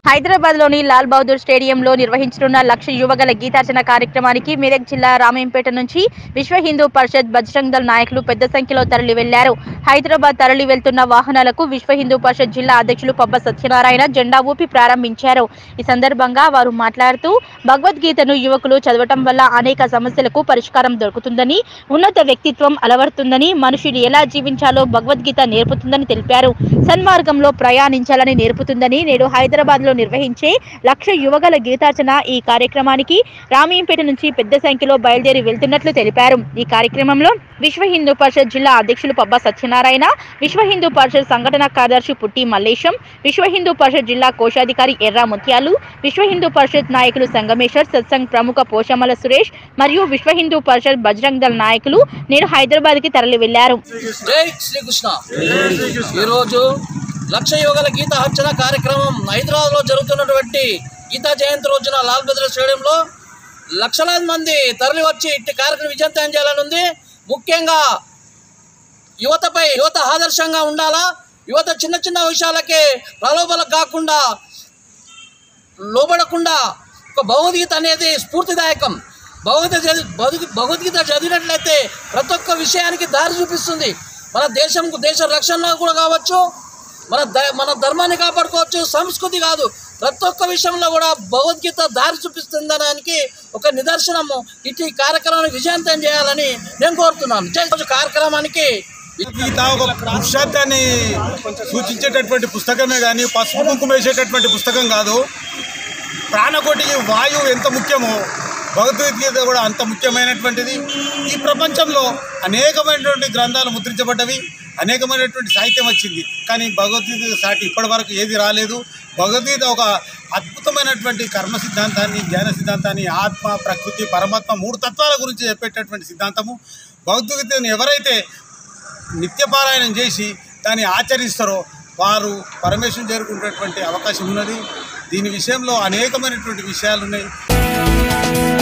హైదరాబాద్ లోని లాల్ బహదూర్ స్టేడియంలో నిర్వహించనున్న లక్ష యువగల గీతార్చన కార్యక్రమానికి మెదక్ జిల్లా రామేంపేట నుంచి విశ్వ హిందూ పరిషత్ బజరంగ్ దళ్ నాయకులు పెద్ద సంఖ్యలో తరలి వెళ్లారు హైదరాబాద్ తరలి వెళ్తున్న వాహనాలకు విశ్వ హిందూ పరిషత్ జిల్లా అధ్యక్షులు పబ్బ సత్యనారాయణ జెండా ఊపి ప్రారంభించారు ఈ సందర్భంగా వారు మాట్లాడుతూ భగవద్గీతను యువకులు చదవటం వల్ల అనేక సమస్యలకు పరిష్కారం దొరుకుతుందని ఉన్నత వ్యక్తిత్వం అలవర్తుందని మనుషులు ఎలా జీవించాలో భగవద్గీత నేర్పుతుందని తెలిపారు సన్మార్గంలో ప్రయాణించాలని నేర్పుతుందని నేడు హైదరాబాద్ లో నిర్వహించే లక్ష యువగల గీతార్చన ఈ కార్యక్రమానికి రామీంపేట నుంచి పెద్ద సంఖ్యలో బయలుదేరి వెళ్తున్నట్లు తెలిపారు ఈ కార్యక్రమంలో విశ్వ హిందూ పరిషత్ జిల్లా అధ్యక్షులు పబ్బ సత్యనారాయణ విశ్వ హిందూ పరిషత్ సంఘటన కార్యదర్శి పుట్టి మల్లేశం విశ్వ హిందూ పరిషత్ జిల్లా కోశాధికారి ఎర్రా ముత్యాలు విశ్వ హిందూ పరిషత్ నాయకులు సంగమేశ్వర్ సత్సంగ్ ప్రముఖ పోషమల సురేష్ మరియు విశ్వ హిందూ పరిషత్ బజరంగ్ దళ్ నాయకులు నేడు హైదరాబాద్ కి తరలి వెళ్లారు జై శ్రీకృష్ణ ఈరోజు లక్ష యువగల గీత అర్చన కార్యక్రమం హైదరాబాద్లో జరుగుతున్నటువంటి గీతా జయంతి రోజున లాల్ బహదూర్ స్టేడియంలో లక్షలాది మంది తరలి వచ్చి ఇట్టి కార్యక్రమం విజయవంతం చేయాలని ఉంది ముఖ్యంగా యువతపై యువత ఆదర్శంగా ఉండాలా యువత చిన్న చిన్న విషయాలకే ప్రలోభాలకు కాకుండా లోబడకుండా ఒక భగవద్గీత అనేది స్ఫూర్తిదాయకం భగవద్గీత చదివి భగవద్గీ- భగవద్గీత చదివినట్లయితే ప్రతి ఒక్క విషయానికి దారి చూపిస్తుంది మన దేశం దేశ రక్షణ కూడా కావచ్చు మన ద- మన ధర్మాన్ని కాపాడుకోవచ్చు సంస్కృతి కాదు ప్రతి ఒక్క విషయంలో కూడా భగవద్గీత దారి చూపిస్తుందనడానికి ఒక నిదర్శనము ఇటు ఈ కార్యక్రమాన్ని విజయవంతం చేయాలని నేను కోరుతున్నాను జై రోజు కార్యక్రమానికి గీత ఒక పురుషార్థాన్ని సూచించేటటువంటి పుస్తకమే కానీ పసుపు కుంకుమ వేసేటటువంటి పుస్తకం కాదు ప్రాణకోటికి వాయువు ఎంత ముఖ్యమో భగవద్గీత కూడా అంత ముఖ్యమైనటువంటిది ఈ ప్రపంచంలో అనేకమైనటువంటి గ్రంథాలు ముద్రించబడ్డవి అనేకమైనటువంటి సాహిత్యం వచ్చింది కానీ భగవద్గీత సాటి ఇప్పటివరకు ఏది రాలేదు భగవద్గీత ఒక అద్భుతమైనటువంటి కర్మ సిద్ధాంతాన్ని జ్ఞాన సిద్ధాంతాన్ని ఆత్మ ప్రకృతి పరమాత్మ మూడు తత్వాల గురించి చెప్పేటటువంటి సిద్ధాంతము భగవద్గీతను ఎవరైతే నిత్యపారాయణం చేసి దాన్ని ఆచరిస్తారో వారు పరమేశ్వరం చేరుకునేటటువంటి అవకాశం ఉన్నది దీని విషయంలో అనేకమైనటువంటి విషయాలు ఉన్నాయి